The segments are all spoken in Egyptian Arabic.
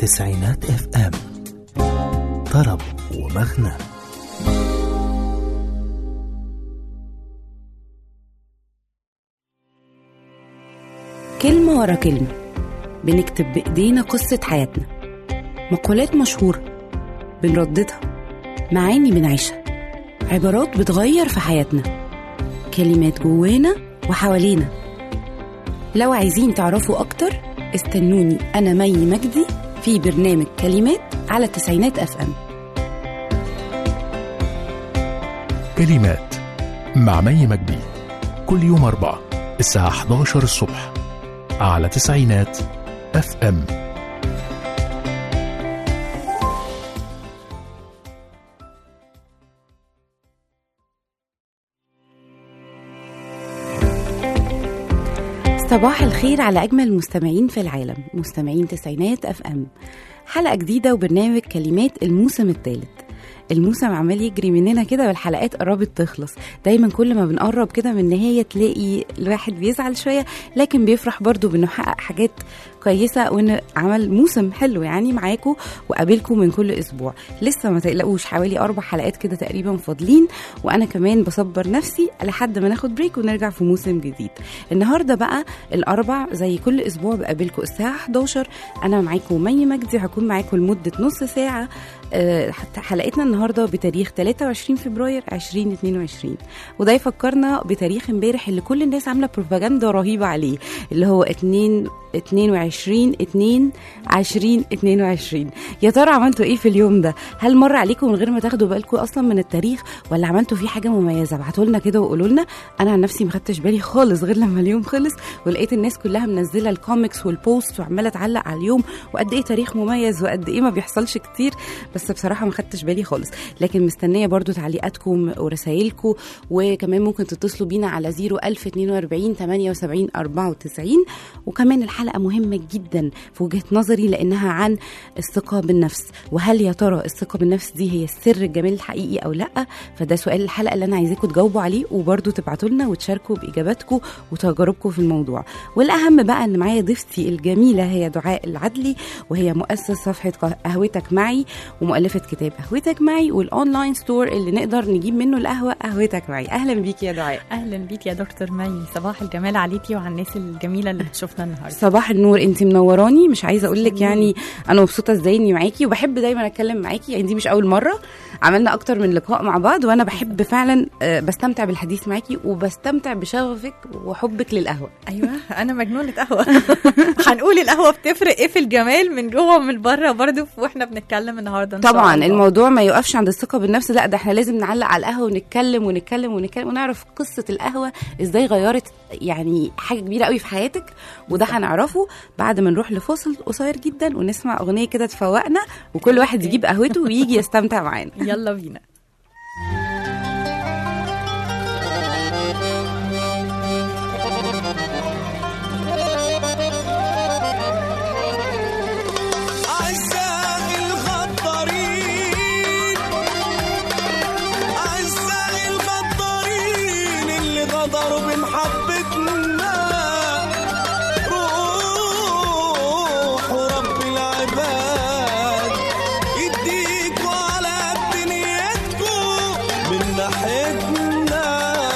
تسعينات اف ام طرب ومغنى كلمة ورا كلمة بنكتب بإيدينا قصة حياتنا مقولات مشهورة بنرددها معاني بنعيشها عبارات بتغير في حياتنا كلمات جوانا وحوالينا لو عايزين تعرفوا أكتر استنوني أنا مي مجدي في برنامج كلمات على التسعينات أف أم كلمات مع مي مجدي كل يوم أربعة الساعة 11 الصبح على تسعينات اف ام صباح الخير على أجمل المستمعين في العالم مستمعين تسعينات أف أم حلقة جديدة وبرنامج كلمات الموسم الثالث الموسم عمال يجري مننا كده والحلقات قربت تخلص دايما كل ما بنقرب كده من النهاية تلاقي الواحد بيزعل شوية لكن بيفرح برضو بانه حقق حاجات كويسة وان عمل موسم حلو يعني معاكم وقابلكم من كل اسبوع لسه ما تقلقوش حوالي اربع حلقات كده تقريبا فاضلين وانا كمان بصبر نفسي لحد ما ناخد بريك ونرجع في موسم جديد النهارده بقى الاربع زي كل اسبوع بقابلكم الساعه 11 انا معاكم مي مجدي هكون معاكم لمده نص ساعه آه، حتى حلقتنا النهارده بتاريخ 23 فبراير 2022 وده يفكرنا بتاريخ امبارح اللي كل الناس عامله بروباجندا رهيبه عليه اللي هو 2 22 2 20 22 يا ترى عملتوا ايه في اليوم ده هل مر عليكم من غير ما تاخدوا بالكم اصلا من التاريخ ولا عملتوا فيه حاجه مميزه ابعتوا لنا كده وقولوا لنا انا عن نفسي ما خدتش بالي خالص غير لما اليوم خلص ولقيت الناس كلها منزله الكوميكس والبوست وعماله تعلق على اليوم وقد ايه تاريخ مميز وقد ايه ما بيحصلش كتير بس بصراحه ما خدتش بالي خالص لكن مستنيه برضو تعليقاتكم ورسائلكم وكمان ممكن تتصلوا بينا على 01042 78 94 وكمان الحلقه مهمه جدا في وجهه نظري لانها عن الثقه بالنفس وهل يا ترى الثقه بالنفس دي هي السر الجميل الحقيقي او لا فده سؤال الحلقه اللي انا عايزاكم تجاوبوا عليه وبرضو تبعتوا لنا وتشاركوا باجاباتكم وتجاربكم في الموضوع والاهم بقى ان معايا ضيفتي الجميله هي دعاء العدلي وهي مؤسس صفحه قهوتك معي ومؤلفه كتاب قهوتك معي والاونلاين ستور اللي نقدر نجيب منه القهوه قهوتك معي اهلا بيكي يا دعاء اهلا بيك يا دكتور مي صباح الجمال عليكي وعلى الناس الجميله اللي بتشوفنا النهارده صباح النور انت منوراني مش عايزه اقول لك يعني انا مبسوطه ازاي اني معاكي وبحب دايما اتكلم معاكي يعني دي مش اول مره عملنا اكتر من لقاء مع بعض وانا بحب فعلا آه، بستمتع بالحديث معاكي وبستمتع بشغفك وحبك للقهوه ايوه انا مجنونه قهوه هنقول القهوه بتفرق ايه في الجمال من جوه ومن بره برضو واحنا بنتكلم النهارده إن شاء طبعا الله. الموضوع ما يوقفش عند الثقه بالنفس لا ده احنا لازم نعلق على القهوه ونتكلم ونتكلم ونتكلم ونعرف قصه القهوه ازاي غيرت يعني حاجه كبيره قوي في حياتك وده هنعرفه بعد ما نروح لفاصل قصير جدا ونسمع اغنيه كده تفوقنا وكل واحد أوكي. يجيب قهوته ويجي يستمتع معانا يلا بينا أعزائي الغدارين أعزائي الغدارين اللي غدروا بمحبتنا روحوا رب العباد يديكوا على دنيتكوا من ناحيتنا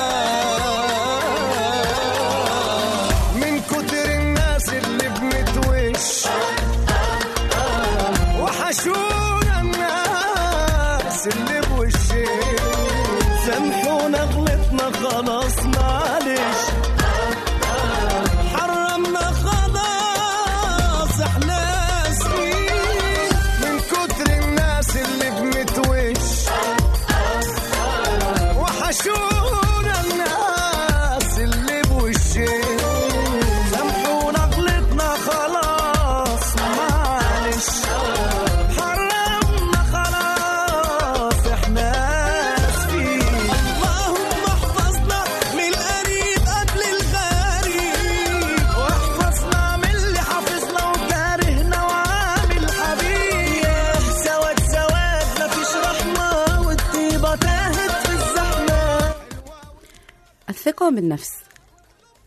من كتر الناس اللي بنتوش وحشونا الناس اللي بوشين سامحونا غلطنا خلاص معلش حرمنا خلاص احنا اسفين من كتر الناس اللي بنتوش وحشونا الناس اللي بوشين سامحونا غلطنا خلاص معلش حرمنا خلاص احنا اسفين اللهم احفظنا من القريب قبل الغريب واحفظنا من اللي حافظنا وكارهنا وعامل حبيب سواد سواد مفيش رحمة والطيبة تاهت في الزحمة الثقة بالنفس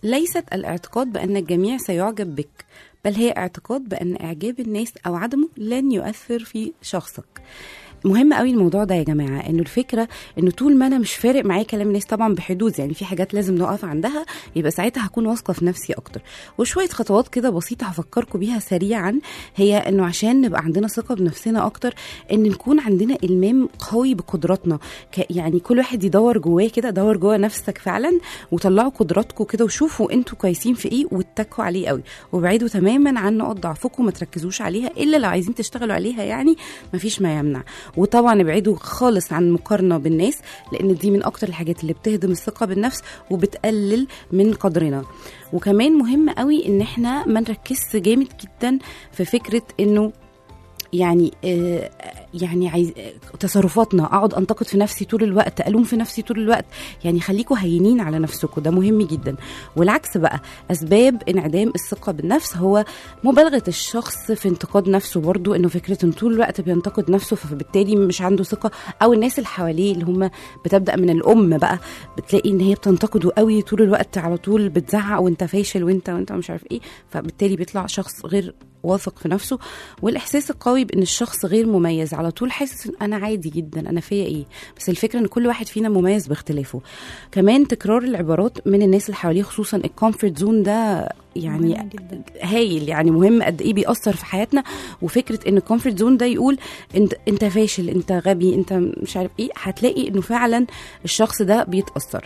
ليست الاعتقاد بأن الجميع سيعجب بك بل هي اعتقاد بأن إعجاب الناس أو عدمه لن يؤثر في شخصك مهم قوي الموضوع ده يا جماعه انه الفكره انه طول ما انا مش فارق معايا كلام الناس طبعا بحدود يعني في حاجات لازم نقف عندها يبقى ساعتها هكون واثقه في نفسي اكتر وشويه خطوات كده بسيطه هفكركم بيها سريعا هي انه عشان نبقى عندنا ثقه بنفسنا اكتر ان نكون عندنا المام قوي بقدراتنا ك- يعني كل واحد يدور جواه كده دور جوه نفسك فعلا وطلعوا قدراتكم كده وشوفوا انتوا كويسين في ايه واتكوا عليه قوي وابعدوا تماما عن نقط ضعفكم ما تركزوش عليها الا لو عايزين تشتغلوا عليها يعني مفيش ما يمنع وطبعا ابعدوا خالص عن المقارنه بالناس لان دي من اكتر الحاجات اللي بتهدم الثقه بالنفس وبتقلل من قدرنا وكمان مهم قوي ان احنا ما نركزش جامد جدا في فكره انه يعني آه يعني عايز آه، تصرفاتنا اقعد انتقد في نفسي طول الوقت الوم في نفسي طول الوقت يعني خليكوا هينين على نفسكم ده مهم جدا والعكس بقى اسباب انعدام الثقه بالنفس هو مبالغه الشخص في انتقاد نفسه برضو انه فكره انه طول الوقت بينتقد نفسه فبالتالي مش عنده ثقه او الناس اللي حواليه اللي هم بتبدا من الام بقى بتلاقي ان هي بتنتقده قوي طول الوقت على طول بتزعق وانت فاشل وانت وانت مش عارف ايه فبالتالي بيطلع شخص غير واثق في نفسه والاحساس القوي بان الشخص غير مميز على طول حاسس ان انا عادي جدا انا فيا ايه بس الفكره ان كل واحد فينا مميز باختلافه كمان تكرار العبارات من الناس اللي حواليه خصوصا الكومفورت زون ده يعني مهم جدا. هايل يعني مهم قد ايه بيأثر في حياتنا وفكره ان الكومفورت زون ده يقول انت انت فاشل انت غبي انت مش عارف ايه هتلاقي انه فعلا الشخص ده بيتأثر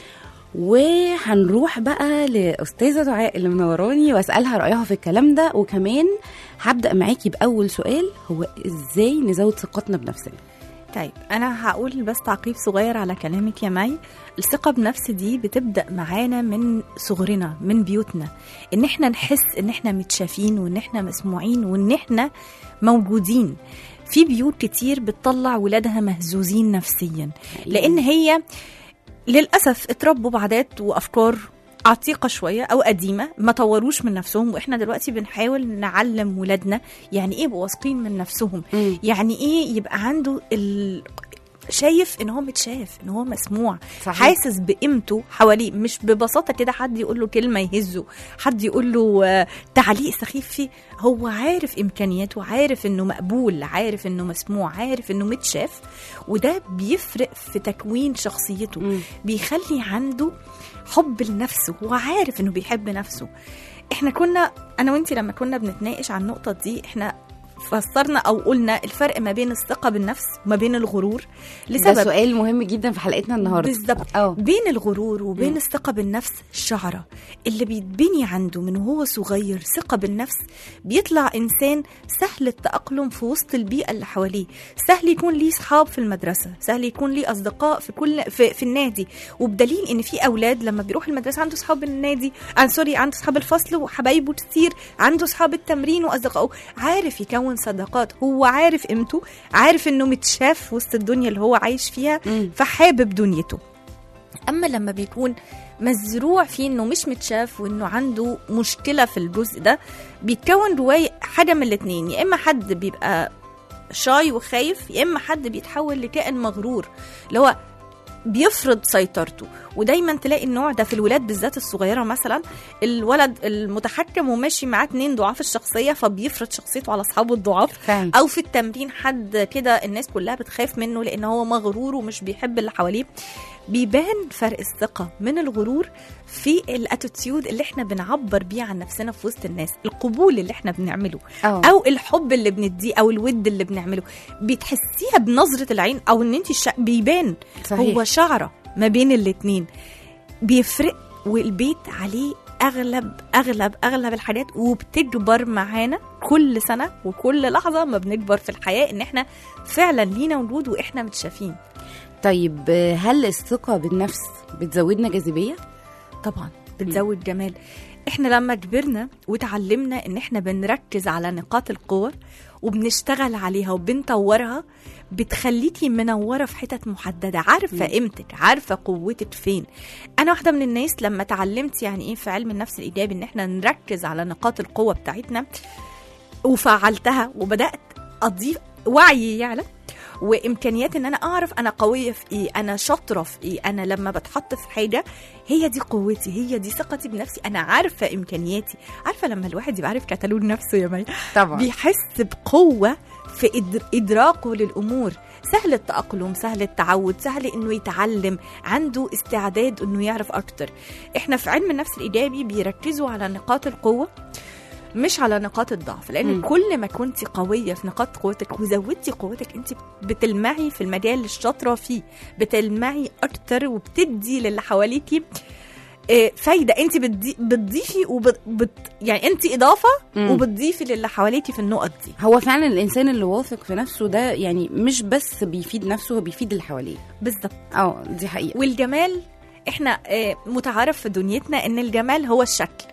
وهنروح بقى لاستاذه دعاء اللي منوراني واسالها رايها في الكلام ده وكمان هبدا معاكي باول سؤال هو ازاي نزود ثقتنا بنفسنا طيب انا هقول بس تعقيب صغير على كلامك يا مي الثقه بنفس دي بتبدا معانا من صغرنا من بيوتنا ان احنا نحس ان احنا متشافين وان احنا مسموعين وان احنا موجودين في بيوت كتير بتطلع ولادها مهزوزين نفسيا لان هي للاسف اتربوا بعادات وافكار عتيقة شوية أو قديمة ما طوروش من نفسهم وإحنا دلوقتي بنحاول نعلم ولادنا يعني إيه يبقوا واثقين من نفسهم مم. يعني إيه يبقى عنده ال... شايف ان هو متشاف ان هو مسموع صحيح. حاسس بقيمته حواليه مش ببساطه كده حد يقول له كلمه يهزه حد يقول له آه، تعليق سخيف فيه هو عارف امكانياته عارف انه مقبول عارف انه مسموع عارف انه متشاف وده بيفرق في تكوين شخصيته مم. بيخلي عنده حب لنفسه هو عارف انه بيحب نفسه احنا كنا انا وانتي لما كنا بنتناقش عن النقطه دي احنا فسرنا او قلنا الفرق ما بين الثقه بالنفس وما بين الغرور ده لسبب سؤال مهم جدا في حلقتنا النهارده بالظبط اه بين الغرور وبين مم. الثقه بالنفس الشعره اللي بيتبني عنده من وهو صغير ثقه بالنفس بيطلع انسان سهل التاقلم في وسط البيئه اللي حواليه سهل يكون ليه صحاب في المدرسه سهل يكون ليه اصدقاء في كل في, في النادي وبدليل ان في اولاد لما بيروح المدرسه عنده صحاب النادي آه سوري عنده صحاب الفصل وحبايبه كتير عنده صحاب التمرين واصدقائه عارف يكون صداقات هو عارف قيمته عارف انه متشاف في وسط الدنيا اللي هو عايش فيها مم. فحابب دنيته اما لما بيكون مزروع فيه انه مش متشاف وانه عنده مشكله في الجزء ده بيتكون جواه حاجه من الاتنين يا اما حد بيبقى شاي وخايف يا اما حد بيتحول لكائن مغرور اللي هو بيفرض سيطرته ودايما تلاقي النوع ده في الولاد بالذات الصغيره مثلا الولد المتحكم وماشي معاه اتنين ضعاف الشخصيه فبيفرض شخصيته على اصحابه الضعاف فعلا او في التمرين حد كده الناس كلها بتخاف منه لان هو مغرور ومش بيحب اللي حواليه بيبان فرق الثقه من الغرور في الاتيتيود اللي احنا بنعبر بيه عن نفسنا في وسط الناس القبول اللي احنا بنعمله اه او الحب اللي بنديه او الود اللي بنعمله بتحسيها بنظره العين او ان انت الش... بيبان صحيح هو شعره ما بين الاتنين بيفرق والبيت عليه اغلب اغلب اغلب الحاجات وبتكبر معانا كل سنه وكل لحظه ما بنكبر في الحياه ان احنا فعلا لينا وجود واحنا متشافين طيب آه، هل الثقه بالنفس بتزودنا جاذبيه طبعا بتزود جمال احنا لما كبرنا وتعلمنا ان احنا بنركز على نقاط القوة وبنشتغل عليها وبنطورها بتخليكي منورة في حتت محددة عارفة قيمتك عارفة قوتك فين انا واحدة من الناس لما اتعلمت يعني ايه في علم النفس الايجابي ان احنا نركز على نقاط القوة بتاعتنا وفعلتها وبدأت اضيف وعيي يعلى وامكانيات ان انا اعرف انا قويه في ايه انا شاطره في ايه انا لما بتحط في حاجه هي دي قوتي هي دي ثقتي بنفسي انا عارفه امكانياتي عارفه لما الواحد يبقى عارف كتالوج نفسه يا مي طبعا بيحس بقوة في إدر- إدراكه للأمور سهل التأقلم سهل التعود سهل إنه يتعلم عنده استعداد إنه يعرف أكتر إحنا في علم النفس الإيجابي بيركزوا على نقاط القوة مش على نقاط الضعف لان مم. م. كل ما كنت قويه في نقاط قوتك وزودتي قوتك انت بتلمعي في المجال اللي الشاطره فيه بتلمعي اكتر وبتدي للي حواليكي آه، فايده انت بتضي- بتضيفي وبت بت يعني انت اضافه مم. وبتضيفي للي حواليكي في النقط دي هو فعلا الانسان اللي واثق في نفسه ده يعني مش بس بيفيد نفسه هو بيفيد اللي حواليه بالظبط اه دي حقيقه والجمال احنا آه، متعارف في دنيتنا ان الجمال هو الشكل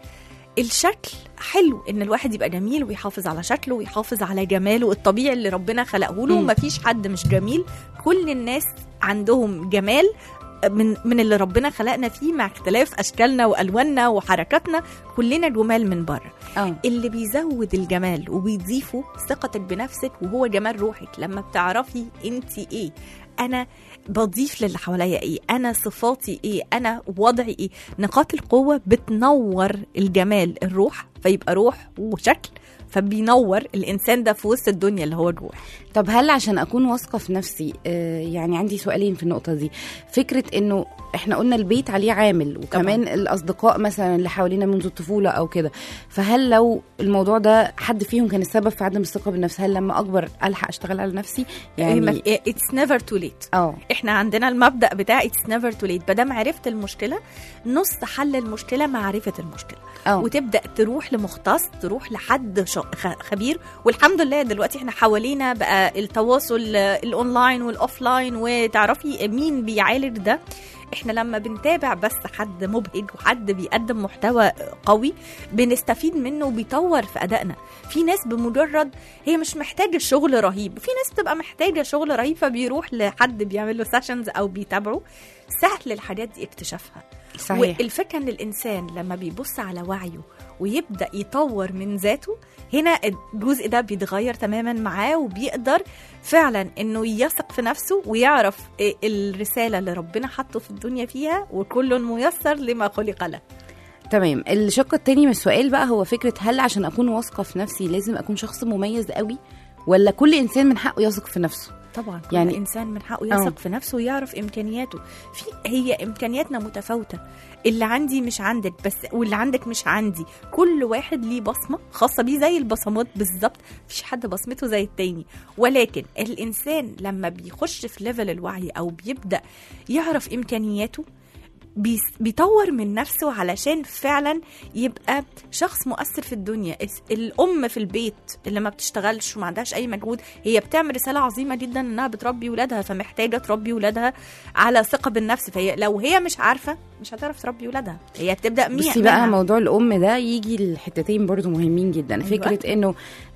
الشكل حلو ان الواحد يبقى جميل ويحافظ على شكله ويحافظ على جماله الطبيعي اللي ربنا خلقه له مم. مفيش حد مش جميل كل الناس عندهم جمال من من اللي ربنا خلقنا فيه مع اختلاف اشكالنا والواننا وحركاتنا كلنا جمال من بره اه اللي بيزود الجمال وبيضيفه ثقتك بنفسك وهو جمال روحك لما بتعرفي انت ايه انا بضيف للي حواليا ايه انا صفاتي ايه انا وضعي ايه نقاط القوه بتنور الجمال الروح فيبقى روح وشكل فبينور الانسان ده في وسط الدنيا اللي هو الروح طب هل عشان اكون واثقه في نفسي آه يعني عندي سؤالين في النقطه دي فكره انه احنا قلنا البيت عليه عامل وكمان طبعا. الاصدقاء مثلا اللي حوالينا منذ الطفوله او كده فهل لو الموضوع ده حد فيهم كان السبب في عدم الثقه بالنفس هل لما اكبر الحق اشتغل على نفسي يعني اتس نيفر تو ليت اه احنا عندنا المبدا بتاع اتس نيفر تو ليت مادام عرفت المشكله نص حل المشكله معرفه المشكله اه وتبدا تروح لمختص تروح لحد ش- خ- خبير والحمد لله دلوقتي احنا حوالينا بقى التواصل آه، الاونلاين والاوفلاين وتعرفي مين بيعالج ده احنا لما بنتابع بس حد مبهج وحد بيقدم محتوى قوي بنستفيد منه وبيطور في ادائنا في ناس بمجرد هي مش محتاجه شغل رهيب في ناس بتبقى محتاجه شغل رهيب فبيروح لحد بيعمل له سيشنز او بيتابعه سهل الحاجات دي اكتشافها صحيح والفكره ان الانسان لما بيبص على وعيه ويبدا يطور من ذاته هنا الجزء ده بيتغير تماما معاه وبيقدر فعلا انه يثق في نفسه ويعرف إيه الرساله اللي ربنا حطه في الدنيا فيها وكل ميسر لما خلق له تمام الشق التاني من السؤال بقى هو فكره هل عشان اكون واثقه في نفسي لازم اكون شخص مميز قوي ولا كل انسان من حقه يثق في نفسه طبعا كل يعني- يعني انسان من حقه آه. يثق في نفسه ويعرف امكانياته في هي امكانياتنا متفاوته اللي عندي مش عندك بس واللي عندك مش عندي كل واحد ليه بصمه خاصه بيه زي البصمات بالظبط مفيش حد بصمته زي التاني ولكن الانسان لما بيخش في ليفل الوعي او بيبدا يعرف امكانياته بيس- بيطور من نفسه علشان فعلا يبقى شخص مؤثر في الدنيا الس- الام في البيت اللي ما بتشتغلش وما عندهاش اي مجهود هي بتعمل رساله عظيمه جدا انها بتربي ولادها فمحتاجه تربي ولادها على ثقه بالنفس فهي لو هي مش عارفه مش هتعرف تربي ولادها هي بتبدا مين بصي بقى موضوع الام ده يجي الحتتين برضو مهمين جدا أيوة. فكره انه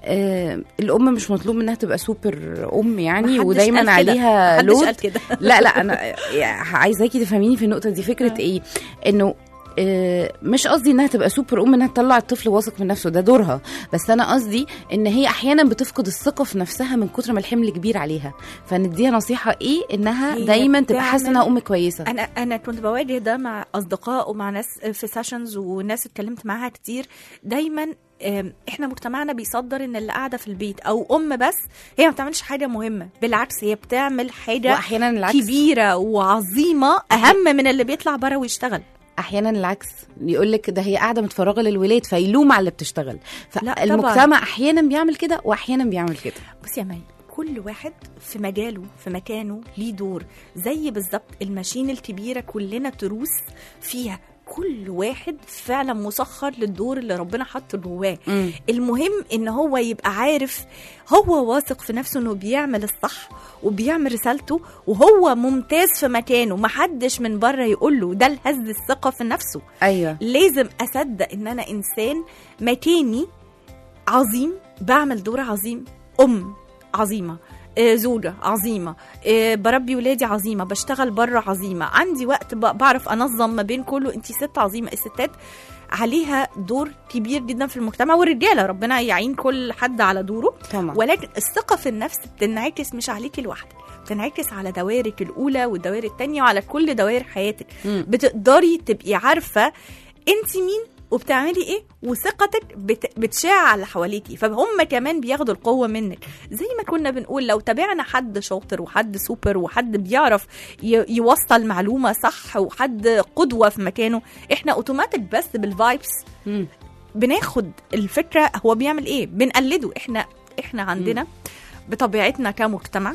آه الام مش مطلوب منها تبقى سوبر ام يعني محدش ودايما قال كده. عليها محدش لود قال كده لا لا انا يعني عايزاكي تفهميني في النقطه دي فكره ايه انه آه، مش قصدي انها تبقى سوبر ام انها تطلع الطفل واثق من نفسه ده دورها بس انا قصدي ان هي احيانا بتفقد الثقه في نفسها من كتر ما الحمل كبير عليها فنديها نصيحه ايه انها هي دايما تبقى حاسه بتعمل- انها ام كويسه انا انا كنت بواجه ده مع اصدقاء ومع ناس في سيشنز وناس اتكلمت معاها كتير دايما آم، احنا مجتمعنا بيصدر ان اللي قاعده في البيت او ام بس هي ما بتعملش حاجه مهمه بالعكس هي بتعمل حاجه واحيانا العكس كبيره وعظيمه اهم من اللي بيطلع بره ويشتغل احيانا العكس يقول لك ده هي قاعده متفرغه للولاد فيلوم على اللي بتشتغل لا، فالمجتمع احيانا بيعمل كده واحيانا بيعمل كده بصي يا مي كل واحد في مجاله في مكانه ليه دور زي بالظبط الماشين الكبيره كلنا تروس فيها كل واحد فعلا مسخر للدور اللي ربنا حطه جواه مم. المهم ان هو يبقى عارف هو واثق في نفسه انه بيعمل الصح وبيعمل رسالته وهو ممتاز في مكانه محدش من بره يقول له ده الهز الثقه في نفسه ايوه لازم اصدق ان انا انسان مكاني عظيم بعمل دور عظيم ام عظيمه آه، زوجة عظيمة آه، بربي ولادي عظيمة بشتغل بره عظيمة عندي وقت ب- بعرف أنظم ما بين كله أنت ست عظيمة الستات عليها دور كبير جدا في المجتمع والرجاله ربنا يعين كل حد على دوره طبعا ولكن الثقه في النفس بتنعكس مش عليكي لوحدك بتنعكس على دوائرك الاولى والدوائر الثانيه وعلى كل دوائر حياتك مم. بتقدري تبقي عارفه انت مين وبتعملي ايه وثقتك بت... بتشاع على اللي حواليكي فهم كمان بياخدوا القوه منك زي ما كنا بنقول لو تابعنا حد شاطر وحد سوبر وحد بيعرف ي... يوصل معلومه صح وحد قدوه في مكانه احنا اوتوماتيك بس بالفايبس مم. بناخد الفكره هو بيعمل ايه بنقلده احنا احنا عندنا بطبيعتنا كمجتمع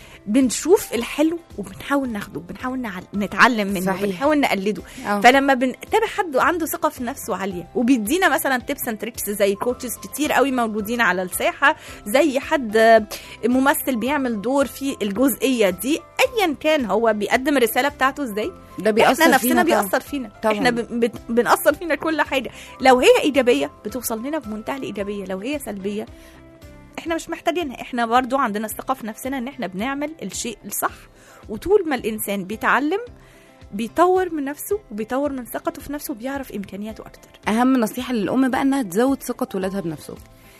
بنشوف الحلو وبنحاول ناخده بنحاول نعل... نتعلم منه صحيح. بنحاول نقلده أه. فلما بنتابع حد عنده ثقه في نفسه عاليه وبيدينا مثلا تيبس اند تريكس زي كوتشز كتير قوي موجودين على الساحه زي حد ممثل بيعمل دور في الجزئيه دي ايا كان هو بيقدم الرساله بتاعته ازاي ده بيأثر احنا نفسنا فينا طبعاً. بيأثر فينا طبعاً. احنا ب- بت- بنأثر فينا كل حاجه لو هي ايجابيه بتوصل لنا بمنتهى الايجابيه لو هي سلبيه احنا مش محتاجينها احنا برضو عندنا الثقه في نفسنا ان احنا بنعمل الشيء الصح وطول ما الانسان بيتعلم بيطور من نفسه وبيطور من ثقته في نفسه وبيعرف امكانياته اكتر اهم نصيحه للام بقى انها تزود ثقه ولادها بنفسهم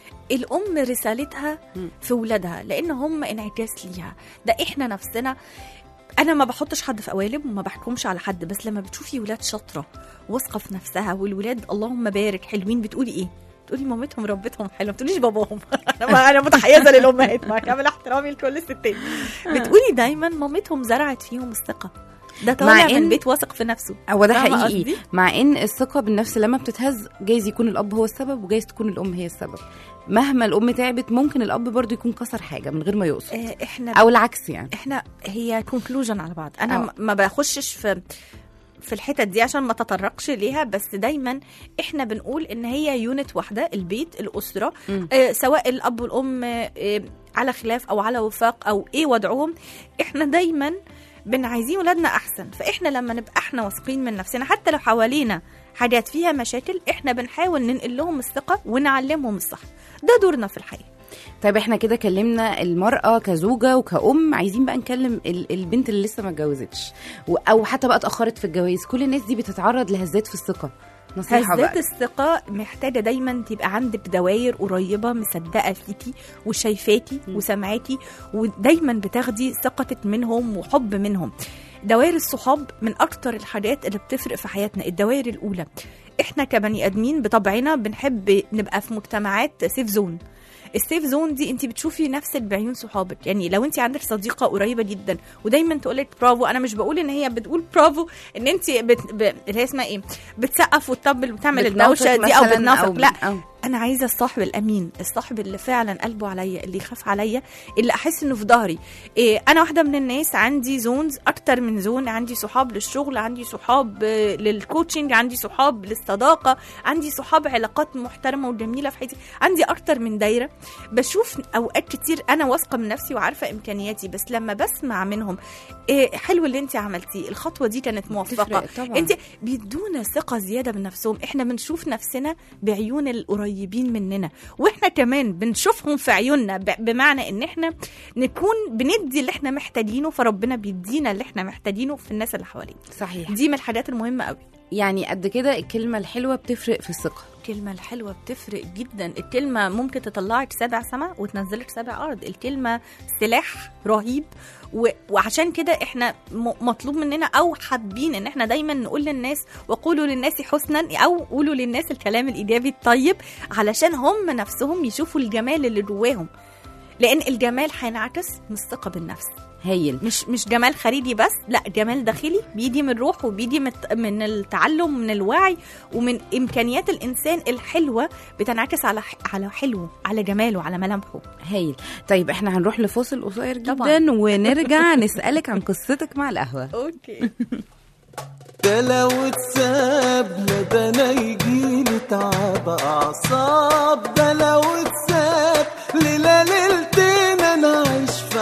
الام رسالتها مم. في ولادها لان هم انعكاس ليها ده احنا نفسنا انا ما بحطش حد في قوالب وما بحكمش على حد بس لما بتشوفي ولاد شاطره واثقه في نفسها والولاد اللهم بارك حلوين بتقولي ايه تقولي مامتهم ربتهم حلوه ما بتقوليش باباهم انا ما انا متحيزه للامهات مع كامل احترامي لكل الستات بتقولي دايما مامتهم زرعت فيهم الثقه ده طالع إن- من بيت واثق في نفسه هو ده فاهمة حقيقي قصدي؟ مع ان الثقه بالنفس لما بتتهز جايز يكون الاب هو السبب وجايز تكون الام هي السبب مهما الام تعبت ممكن الاب برضو يكون كسر حاجه من غير ما يقصد آه، احنا او العكس يعني احنا هي كونكلوجن على بعض انا أه. م- ما بخشش في في الحتت دي عشان ما تطرقش ليها بس دايما احنا بنقول ان هي يونت واحده البيت الاسره مم. آه سواء الاب والام آه على خلاف او على وفاق او ايه وضعهم احنا دايما بن عايزين ولادنا احسن فاحنا لما نبقى احنا واثقين من نفسنا حتى لو حوالينا حاجات فيها مشاكل احنا بنحاول ننقل لهم الثقه ونعلمهم الصح ده دورنا في الحياه طيب احنا كده كلمنا المرأة كزوجة وكأم عايزين بقى نكلم ال- البنت اللي لسه ما اتجوزتش و- او حتى بقى اتأخرت في الجواز كل الناس دي بتتعرض لهزات في الثقة نصيحة هزات بقى الثقة محتاجة دايما تبقى عندك دواير قريبة مصدقة فيكي وشايفاكي وسامعاكي ودايما بتاخدي ثقتك منهم وحب منهم دوائر الصحاب من أكتر الحاجات اللي بتفرق في حياتنا الدوائر الأولى احنا كبني ادمين بطبعنا بنحب نبقى في مجتمعات سيف زون السيف زون دي انت بتشوفي نفسك بعيون صحابك يعني لو انت عندك صديقه قريبه جدا ودايما تقولك برافو انا مش بقول ان هي بتقول برافو ان انت بت... ب... اللي هي اسمها ايه بتسقف وتطبل وتعمل بتنافق الدوشه دي او مثلاً بتنافق أو- لا أو. انا عايزه الصاحب الامين الصاحب اللي فعلا قلبه عليا اللي يخاف عليا اللي احس انه في ظهري إيه انا واحده من الناس عندي زونز اكتر من زون عندي صحاب للشغل عندي صحاب آه، للكوتشنج عندي صحاب للصداقه عندي صحاب علاقات محترمه وجميله في حياتي عندي اكتر من دايره بشوف اوقات كتير انا واثقه من نفسي وعارفه امكانياتي بس لما بسمع منهم إيه حلو اللي انت عملتيه الخطوه دي كانت موفقه تفرق طبعا انت بيدونا ثقه زياده بنفسهم احنا بنشوف نفسنا بعيون القريبين مننا واحنا كمان بنشوفهم في عيوننا ب- بمعنى ان احنا نكون بندي اللي احنا محتاجينه فربنا بيدينا اللي احنا محتاجينه في الناس اللي حوالينا صحيح دي من الحاجات المهمه قوي يعني قد كده الكلمة الحلوة بتفرق في الثقة الكلمة الحلوة بتفرق جدا الكلمة ممكن تطلعك سبع سما وتنزلك سبع أرض الكلمة سلاح رهيب و... وعشان كده احنا م... مطلوب مننا أو حابين إن احنا دايما نقول للناس وقولوا للناس حسنا أو قولوا للناس الكلام الإيجابي الطيب علشان هم نفسهم يشوفوا الجمال اللي جواهم لأن الجمال هينعكس من الثقة بالنفس هايل مش مش جمال خارجي بس لا جمال داخلي بيجي من الروح وبيجي من الت- من التعلم من الوعي ومن امكانيات الانسان الحلوه بتنعكس على ح- على حلوه على جماله على ملامحه هايل طيب احنا هنروح لفاصل قصير جدا طبعاً. ونرجع نسألك عن قصتك مع القهوة اوكي ده لو اتساب لا ده انا يجيلي تعب اعصاب ده لو اتساب ليلة ليلتين انا عايش في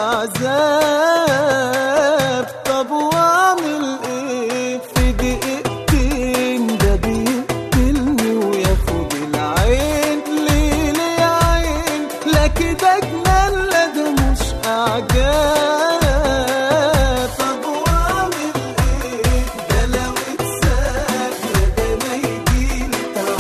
عذاب طب واعمل ايه في دقيقتين ده بيقتلني وياخد العين ليه ليه يا عين لا كده جنان لا ده مش اعجاب طب واعمل ايه ده لو اتساب لا ده انا يجيلي تعب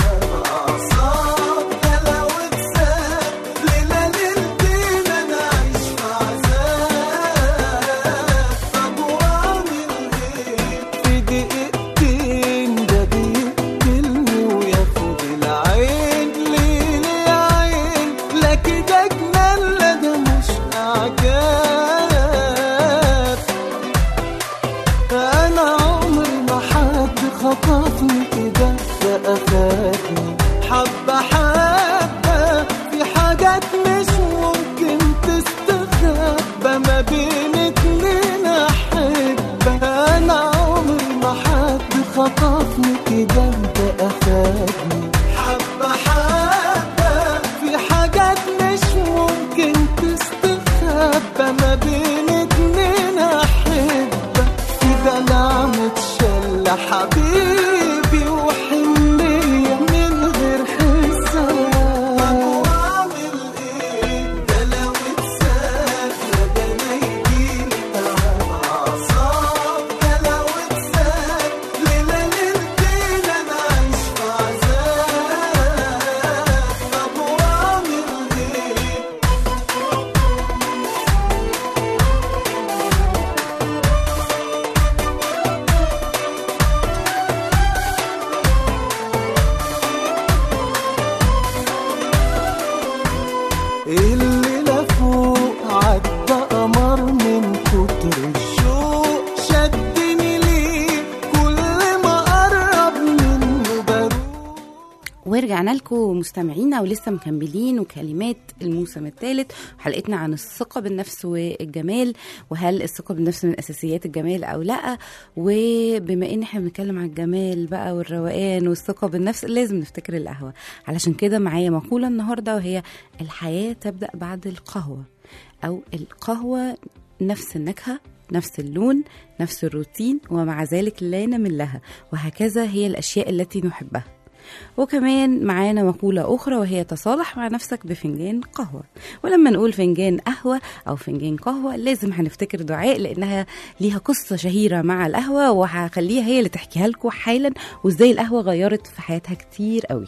ورجعنا لكم مستمعينا ولسه مكملين وكلمات الموسم الثالث حلقتنا عن الثقة بالنفس والجمال وهل الثقة بالنفس من أساسيات الجمال أو لا وبما إن احنا بنتكلم عن الجمال بقى والروقان والثقة بالنفس لازم نفتكر القهوة علشان كده معايا مقولة النهاردة وهي الحياة تبدأ بعد القهوة أو القهوة نفس النكهة نفس اللون نفس الروتين ومع ذلك لا نمل لها وهكذا هي الأشياء التي نحبها وكمان معانا مقولة أخرى وهي تصالح مع نفسك بفنجان قهوة ولما نقول فنجان قهوة أو فنجان قهوة لازم هنفتكر دعاء لأنها ليها قصة شهيرة مع القهوة وهخليها هي اللي تحكيها لكم حالا وإزاي القهوة غيرت في حياتها كتير قوي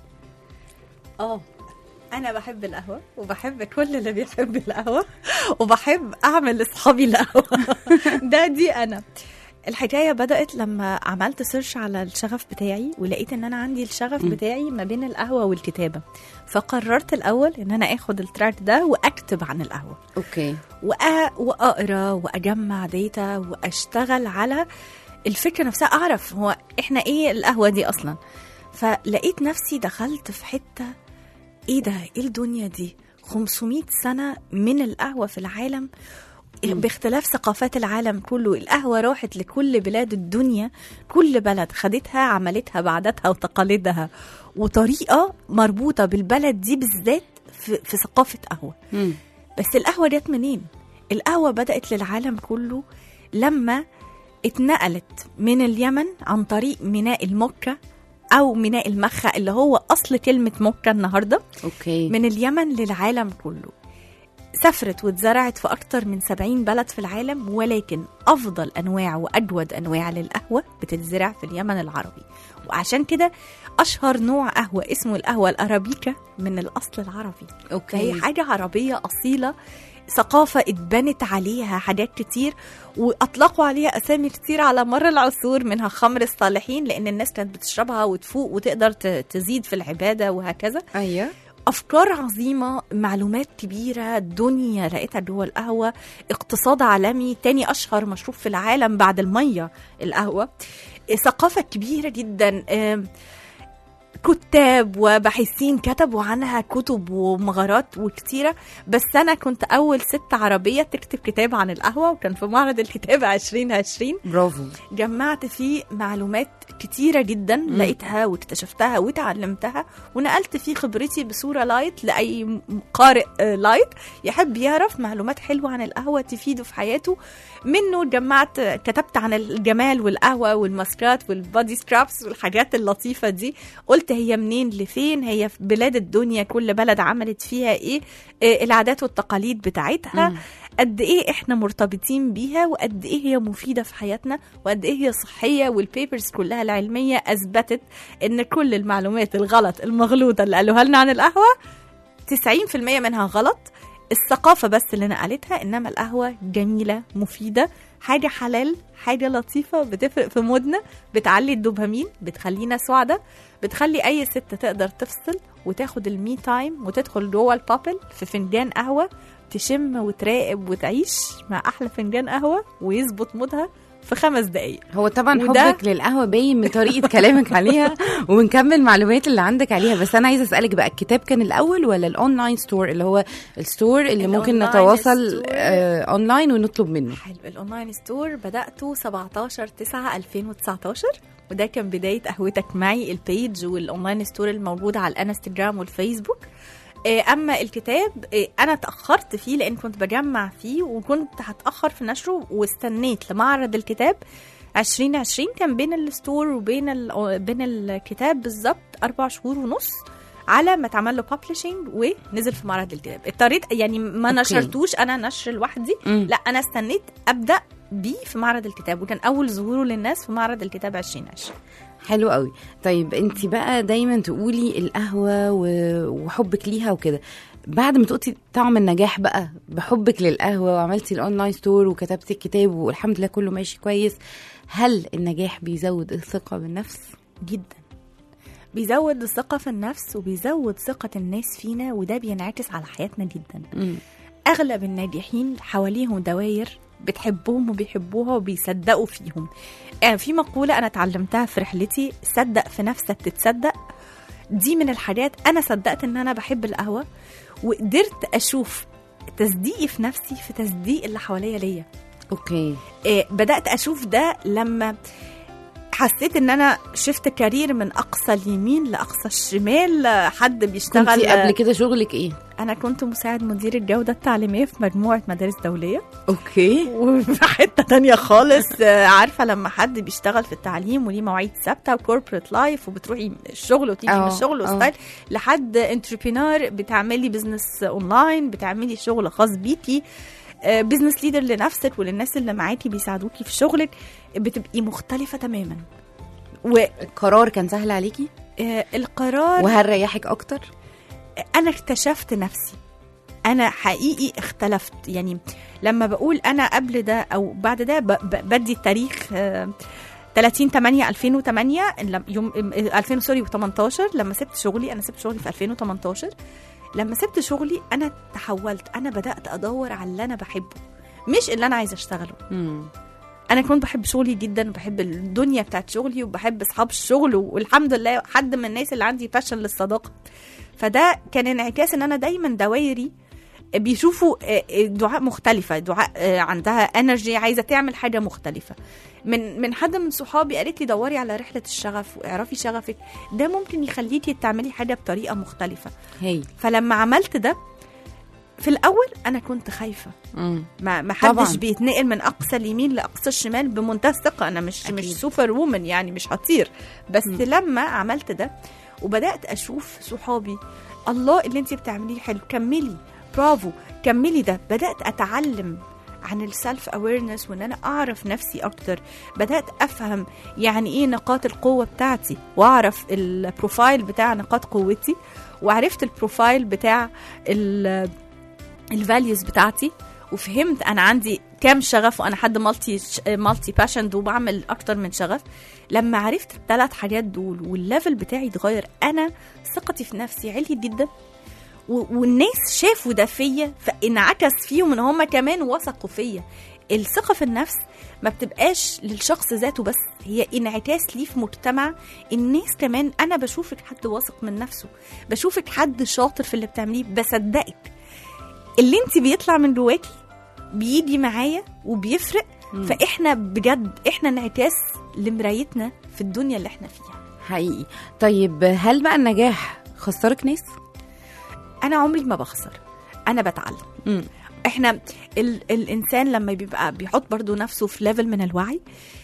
اه انا بحب القهوه وبحب كل اللي بيحب القهوه وبحب اعمل لاصحابي القهوه ده دي انا الحكايه بدات لما عملت سيرش على الشغف بتاعي ولقيت ان انا عندي الشغف بتاعي ما بين القهوه والكتابه فقررت الاول ان انا اخد التراك ده واكتب عن القهوه أوكي وأ- واقرا واجمع ديتا واشتغل على الفكره نفسها اعرف هو احنا ايه القهوه دي اصلا فلقيت نفسي دخلت في حته ايه ده ايه الدنيا دي 500 سنه من القهوه في العالم باختلاف ثقافات العالم كله القهوة راحت لكل بلاد الدنيا كل بلد خدتها عملتها بعاداتها وتقاليدها وطريقة مربوطة بالبلد دي بالذات في, في ثقافة قهوة مم. بس القهوة جت منين؟ القهوة بدأت للعالم كله لما اتنقلت من اليمن عن طريق ميناء المكة أو ميناء المخة اللي هو أصل كلمة مكة النهاردة أوكي من اليمن للعالم كله سافرت واتزرعت في أكتر من 70 بلد في العالم ولكن أفضل أنواع وأجود أنواع للقهوة بتتزرع في اليمن العربي وعشان كده أشهر نوع قهوة اسمه القهوة الأرابيكا من الأصل العربي أوكي فهي حاجة عربية أصيلة ثقافة اتبنت عليها حاجات كتير وأطلقوا عليها أسامي كتير على مر العصور منها خمر الصالحين لأن الناس كانت بتشربها وتفوق وتقدر ت- تزيد في العبادة وهكذا أيوه افكار عظيمه معلومات كبيره دنيا لقيتها جوه القهوه اقتصاد عالمي تاني اشهر مشروب في العالم بعد الميه القهوه ثقافه كبيره جدا آم، كتاب وباحثين كتبوا عنها كتب ومغارات وكتيرة بس أنا كنت أول ست عربية تكتب كتاب عن القهوة وكان في معرض الكتاب 2020 برافو جمعت فيه معلومات كتيرة جدا مم. لقيتها واكتشفتها وتعلمتها ونقلت فيه خبرتي بصورة لايت لأي م- قارئ آه، لايت يحب يعرف معلومات حلوة عن القهوة تفيده في حياته منه جمعت كتبت عن الجمال والقهوة والماسكات والبادي سكرابس والحاجات اللطيفة دي قلت هي منين لفين هي في بلاد الدنيا كل بلد عملت فيها ايه آه، العادات والتقاليد بتاعتها مم. قد ايه احنا مرتبطين بيها وقد ايه هي مفيده في حياتنا وقد ايه هي صحيه والبيبرز كلها العلميه اثبتت ان كل المعلومات الغلط المغلوطه اللي قالوها لنا عن القهوه 90% منها غلط الثقافة بس اللي نقلتها إنما القهوة جميلة مفيدة حاجة حلال حاجة لطيفة بتفرق في مودنا بتعلي الدوبامين بتخلينا سعداء بتخلي أي ست تقدر تفصل وتاخد المي تايم وتدخل جوه البابل في فنجان قهوة تشم وتراقب وتعيش مع أحلى فنجان قهوة ويظبط مودها في خمس دقايق هو طبعا وده- حبك للقهوه باين من طريقه كلامك عليها ونكمل المعلومات اللي عندك عليها بس انا عايزه اسالك بقى الكتاب كان الاول ولا الاونلاين ستور اللي هو الستور اللي ممكن الأونلاين نتواصل ستور. آه اونلاين ونطلب منه حلو الاونلاين ستور بداته 17 9 2019 وده كان بدايه قهوتك معي البيج والاونلاين ستور الموجود على الانستجرام والفيسبوك آه، اما الكتاب آه، انا تاخرت فيه لان كنت بجمع فيه وكنت هتاخر في نشره واستنيت لمعرض الكتاب 2020 كان بين الستور وبين ال بين الكتاب بالظبط اربع شهور ونص على ما اتعمل له ببلشنج ونزل في معرض الكتاب اضطريت يعني ما أوكي. نشرتوش انا نشر لوحدي مم. لا انا استنيت ابدا بيه في معرض الكتاب وكان اول ظهوره للناس في معرض الكتاب 2020 حلو قوي طيب انت بقى دايما تقولي القهوه و- وحبك ليها وكده بعد ما تقولي طعم النجاح بقى بحبك للقهوه وعملتي الاونلاين ستور وكتبتي الكتاب والحمد لله كله ماشي كويس هل النجاح بيزود الثقه بالنفس جدا بيزود الثقة في النفس وبيزود ثقة الناس فينا وده بينعكس على حياتنا جدا مم. اغلب الناجحين حواليهم دواير بتحبهم وبيحبوها وبيصدقوا فيهم آه في مقولة أنا اتعلمتها في رحلتي صدق في نفسك تتصدق دي من الحاجات انا صدقت ان انا بحب القهوه وقدرت اشوف تصديقي في نفسي في تصديق اللي حواليا ليا اوكي إيه، بدات اشوف ده لما حسيت ان انا شفت كارير من اقصى اليمين لاقصى الشمال حد بيشتغل كنتي قبل كده شغلك ايه انا كنت مساعد مدير الجوده التعليميه في مجموعه مدارس دوليه اوكي وفي حته تانية خالص آه، عارفه لما حد بيشتغل في التعليم وليه مواعيد ثابته وكوربريت لايف وبتروحي الشغل وتيجي من اه، الشغل اه. وستايل لحد انتربرينور بتعملي بزنس اونلاين بتعملي شغل خاص بيكي بزنس ليدر لنفسك وللناس اللي معاكي بيساعدوكي في شغلك بتبقي مختلفه تماما القرار كان سهل عليكي والقرار وهل ريحك اكتر انا اكتشفت نفسي انا حقيقي اختلفت يعني لما بقول انا قبل ده او بعد ده ب- ب- بدي التاريخ آه، 30 8 2008 لم- يوم آه، 2000 سوري و18 لما سبت شغلي انا سبت شغلي في 2018 لما سبت شغلي انا تحولت انا بدات ادور على اللي انا بحبه مش اللي انا عايزه اشتغله مم. انا كنت بحب شغلي جدا وبحب الدنيا بتاعت شغلي وبحب اصحاب الشغل والحمد لله حد من الناس اللي عندي باشن للصداقه فده كان انعكاس ان انا دايما دوايري بيشوفوا آه، آه، دعاء مختلفة دعاء آه، عندها انرجي عايزة تعمل حاجة مختلفة من من حد من صحابي قالت لي دوري على رحلة الشغف واعرفي شغفك ده ممكن يخليكي تعملي حاجة بطريقة مختلفة هي فلما عملت ده في الاول انا كنت خايفة مم. ما ما حدش طبعاً. بيتنقل من اقصى اليمين لاقصى الشمال بمنتهى الثقه انا مش أكيد. مش سوبر وومن يعني مش هطير بس م. م. لما عملت ده وبدات اشوف صحابي الله اللي انت بتعمليه حلو كملي برافو كملي ده بدات اتعلم عن السلف اويرنس وان انا اعرف نفسي اكتر بدات افهم يعني ايه نقاط القوه بتاعتي واعرف البروفايل بتاع نقاط قوتي وعرفت البروفايل بتاع ال الفاليوز بتاعتي وفهمت انا عندي كام شغف وانا حد مالتي مالتي باشند وبعمل اكتر من شغف لما عرفت الثلاث حاجات دول والليفل بتاعي اتغير انا ثقتي في نفسي عليت جدا و- والناس شافوا ده فيا فانعكس فيهم ان هم كمان وثقوا فيا الثقه في النفس ما بتبقاش للشخص ذاته بس هي انعكاس ليه في مجتمع الناس كمان انا بشوفك حد واثق من نفسه بشوفك حد شاطر في اللي بتعمليه بصدقك اللي انت بيطلع من جواكي بيجي معايا وبيفرق مم. فاحنا بجد احنا انعكاس لمرايتنا في الدنيا اللي احنا فيها حقيقي طيب هل بقى النجاح خسرك ناس انا عمري ما بخسر انا بتعلم مم. احنا ال الانسان لما بيبقى بيحط برضو نفسه في ليفل من الوعي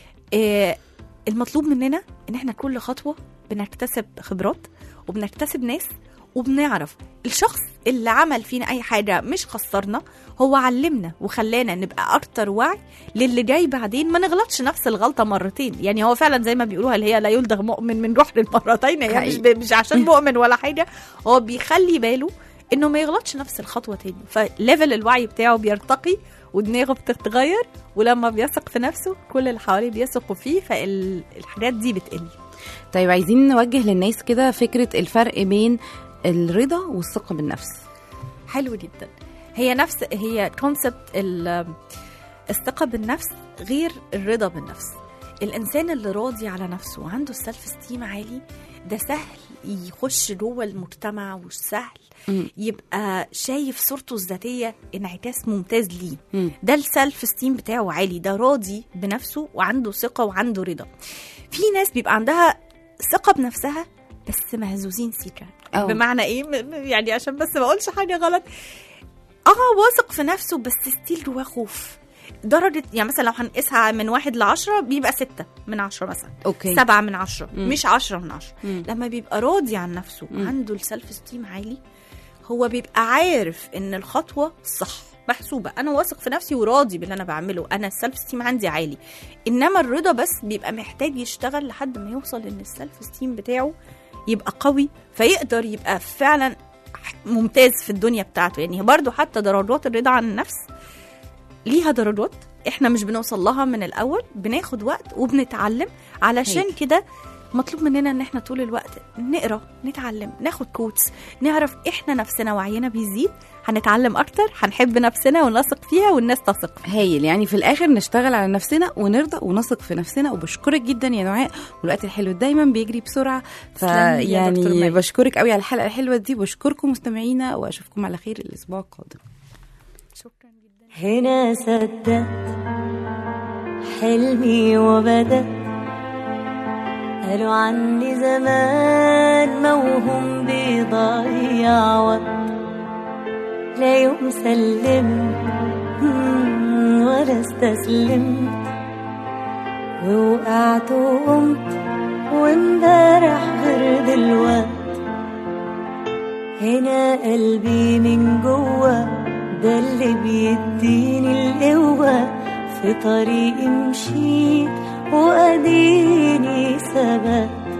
اه المطلوب مننا ان احنا كل خطوه بنكتسب خبرات وبنكتسب ناس وبنعرف الشخص اللي عمل فينا اي حاجه مش خسرنا هو علمنا وخلانا نبقى اكتر وعي للي جاي بعدين ما نغلطش نفس الغلطه مرتين يعني هو فعلا زي ما بيقولوها اللي هي لا يلدغ مؤمن من جحر المرتين هي مش, حقيقي. ب- مش عشان مؤمن ولا حاجه هو بيخلي باله انه ما يغلطش نفس الخطوه تاني فليفل الوعي بتاعه بيرتقي ودماغه بتتغير ولما بيثق في نفسه كل اللي حواليه بيثقوا فيه فالحاجات دي بتقل طيب عايزين نوجه للناس كده فكرة الفرق بين الرضا والثقة بالنفس حلو جدا هي نفس هي كونسبت الثقه بالنفس غير الرضا بالنفس الانسان اللي راضي على نفسه وعنده السلف ستيم عالي ده سهل يخش جوه المجتمع وسهل مم. يبقى شايف صورته الذاتيه انعكاس ممتاز ليه مم. ده السلف ستيم بتاعه عالي ده راضي بنفسه وعنده ثقه وعنده رضا في ناس بيبقى عندها ثقه بنفسها بس مهزوزين سيكا أو. بمعنى ايه م- م- يعني عشان بس ما اقولش حاجه غلط اه واثق في نفسه بس ستيل جواه خوف درجة يعني مثلا لو هنقيسها من واحد لعشرة بيبقى ستة من عشرة مثلا اوكي سبعة من عشرة مم. مش عشرة من عشرة مم. لما بيبقى راضي عن نفسه مم. وعنده السلف ستيم عالي هو بيبقى عارف ان الخطوة صح محسوبة انا واثق في نفسي وراضي باللي انا بعمله انا السلف ستيم عندي عالي انما الرضا بس بيبقى محتاج يشتغل لحد ما يوصل ان السلف ستيم بتاعه يبقى قوي فيقدر يبقى فعلا ممتاز في الدنيا بتاعته يعني برضو حتى درجات الرضا عن النفس ليها درجات احنا مش بنوصل لها من الاول بناخد وقت وبنتعلم علشان هي. كده مطلوب مننا ان احنا طول الوقت نقرا نتعلم ناخد كوتس نعرف احنا نفسنا وعينا بيزيد هنتعلم اكتر هنحب نفسنا ونثق فيها والناس تثق فيها هايل يعني في الاخر نشتغل على نفسنا ونرضى ونثق في نفسنا وبشكرك جدا يا دعاء والوقت الحلو دايما بيجري بسرعه تسلمي يا دكتور فيعني مي. بشكرك قوي على الحلقه الحلوه دي بشكركم مستمعينا واشوفكم على خير الاسبوع القادم شكرا جدا هنا صدقت حلمي وبدأت قالوا عني زمان موهوم بيضيع وقت لا يوم سلمت مم، ولا استسلمت ووقعت وقمت وامبارح غير دلوقت هنا قلبي من جوه ده اللي بيديني القوة في طريقي مشيت وأديني ثبت